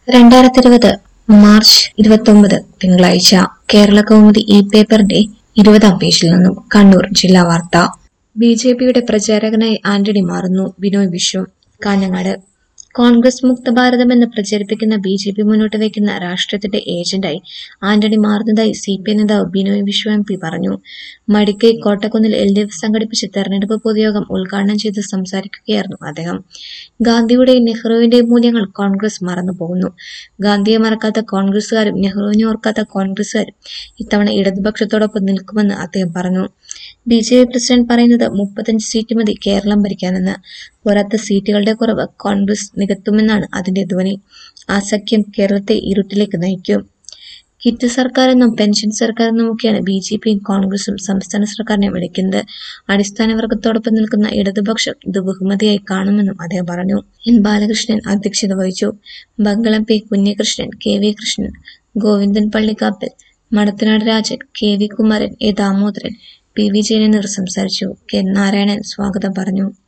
രണ്ടായിരത്തി ഇരുപത് മാർച്ച് ഇരുപത്തൊമ്പത് തിങ്കളാഴ്ച കേരള കൗമുദി ഇ പേപ്പറിന്റെ ഇരുപതാം പേജിൽ നിന്നും കണ്ണൂർ ജില്ലാ വാർത്ത ബി ജെ പിയുടെ പ്രചാരകനായി ആന്റണി മാറുന്നു ബിനോയ് വിശ്വം കാഞ്ഞങ്ങാട് കോൺഗ്രസ് മുക്ത ഭാരതമെന്ന് പ്രചരിപ്പിക്കുന്ന ബി ജെ പി മുന്നോട്ട് വയ്ക്കുന്ന രാഷ്ട്രീയത്തിന്റെ ഏജന്റായി ആന്റണി മാറുന്നതായി സി പി ഐ നേതാവ് ബിനോയ് വിശ്വം എം പി പറഞ്ഞു മടിക്കൈ കോട്ടക്കുന്നിൽ എൽ ഡി എഫ് സംഘടിപ്പിച്ച തെരഞ്ഞെടുപ്പ് പൊതുയോഗം ഉദ്ഘാടനം ചെയ്ത് സംസാരിക്കുകയായിരുന്നു അദ്ദേഹം ഗാന്ധിയുടെയും നെഹ്റുവിന്റെയും മൂല്യങ്ങൾ കോൺഗ്രസ് മറന്നുപോകുന്നു ഗാന്ധിയെ മറക്കാത്ത കോൺഗ്രസുകാരും നെഹ്റുവിനെ ഓർക്കാത്ത കോൺഗ്രസുകാരും ഇത്തവണ ഇടതുപക്ഷത്തോടൊപ്പം നിൽക്കുമെന്ന് അദ്ദേഹം പറഞ്ഞു ബി ജെ പി പ്രസിഡന്റ് പറയുന്നത് മുപ്പത്തഞ്ച് സീറ്റ് മതി കേരളം ഭരിക്കാനെന്ന് പോരാത്ത സീറ്റുകളുടെ കുറവ് കോൺഗ്രസ് നികത്തുമെന്നാണ് അതിന്റെ ധ്വനി ആ സഖ്യം കേരളത്തെ ഇരുട്ടിലേക്ക് നയിക്കും കിറ്റ് സർക്കാരെന്നും പെൻഷൻ സർക്കാരെന്നുമൊക്കെയാണ് ബി ജെ പിയും കോൺഗ്രസും സംസ്ഥാന സർക്കാരിനെ വിളിക്കുന്നത് അടിസ്ഥാന വർഗത്തോടൊപ്പം നിൽക്കുന്ന ഇടതുപക്ഷം ഇത് ബഹുമതിയായി കാണുമെന്നും അദ്ദേഹം പറഞ്ഞു എൻ ബാലകൃഷ്ണൻ അധ്യക്ഷത വഹിച്ചു Bangalam P Kunhikrishnan K V Krishnan Govindan Pallikkappal Madathanad Rajan K V Kumaran A Damodaran P V Jayan എന്നിവർ സംസാരിച്ചു കെ നാരായണൻ സ്വാഗതം പറഞ്ഞു